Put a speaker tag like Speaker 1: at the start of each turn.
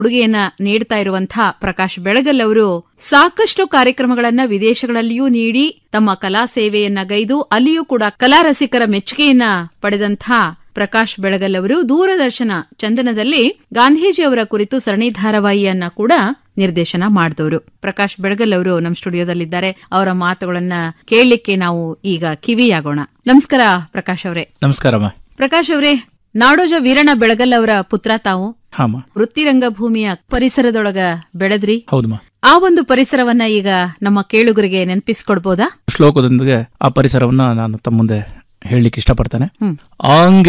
Speaker 1: ಕೊಡುಗೆಯನ್ನ ನೀಡ್ತಾ ಇರುವಂತಹ ಪ್ರಕಾಶ್ ಬೆಳಗಲ್ ಅವರು ಸಾಕಷ್ಟು ಕಾರ್ಯಕ್ರಮಗಳನ್ನ ವಿದೇಶಗಳಲ್ಲಿಯೂ ನೀಡಿ ತಮ್ಮ ಕಲಾ ಸೇವೆಯನ್ನ ಗೈದು ಅಲ್ಲಿಯೂ ಕೂಡ ಕಲಾ ರಸಿಕರ ಮೆಚ್ಚುಗೆಯನ್ನ ಪಡೆದಂತಹ ಪ್ರಕಾಶ್ ಬೆಳಗಲ್ ಅವರು ದೂರದರ್ಶನ ಚಂದನದಲ್ಲಿ ಗಾಂಧೀಜಿ ಅವರ ಕುರಿತು ಸರಣಿ ಧಾರಾವಾಹಿಯನ್ನ ಕೂಡ ನಿರ್ದೇಶನ ಮಾಡಿದವರು ಪ್ರಕಾಶ್ ಬೆಳಗಲ್ ಅವರು ನಮ್ಮ ಸ್ಟುಡಿಯೋದಲ್ಲಿದ್ದಾರೆ ಅವರ ಮಾತುಗಳನ್ನ ಕೇಳಲಿಕ್ಕೆ ನಾವು ಈಗ ಕಿವಿಯಾಗೋಣ ನಮಸ್ಕಾರ ಪ್ರಕಾಶ್ ಅವರೇ
Speaker 2: ನಮಸ್ಕಾರಮ್ಮ
Speaker 1: ಪ್ರಕಾಶ್ ಅವರೇ ನಾಡೋಜ ವೀರಣ್ಣ ಬೆಳಗಲ್ ಅವರ ಪುತ್ರ ತಾವು
Speaker 2: ಹಾಮ್ಮ
Speaker 1: ವೃತ್ತಿರಂಗ ಭೂಮಿಯ ಪರಿಸರದೊಳಗ ಬೆಳೆದ್ರಿ
Speaker 2: ಹೌದಮ್ಮ
Speaker 1: ಆ ಒಂದು ಪರಿಸರವನ್ನ ಈಗ ನಮ್ಮ ಕೇಳುಗರಿಗೆ ನೆನಪಿಸ್ಕೊಡ್ಬೋದಾ
Speaker 2: ಶ್ಲೋಕದೊಂದಿಗೆ ಆ ಪರಿಸರವನ್ನ ನಾನು ತಮ್ಮ ಮುಂದೆ ಹೇಳಲಿಕ್ಕೆ ಇಷ್ಟಪಡ್ತೇನೆ
Speaker 1: ಹ್ಮ್
Speaker 2: ಆಂಗಿ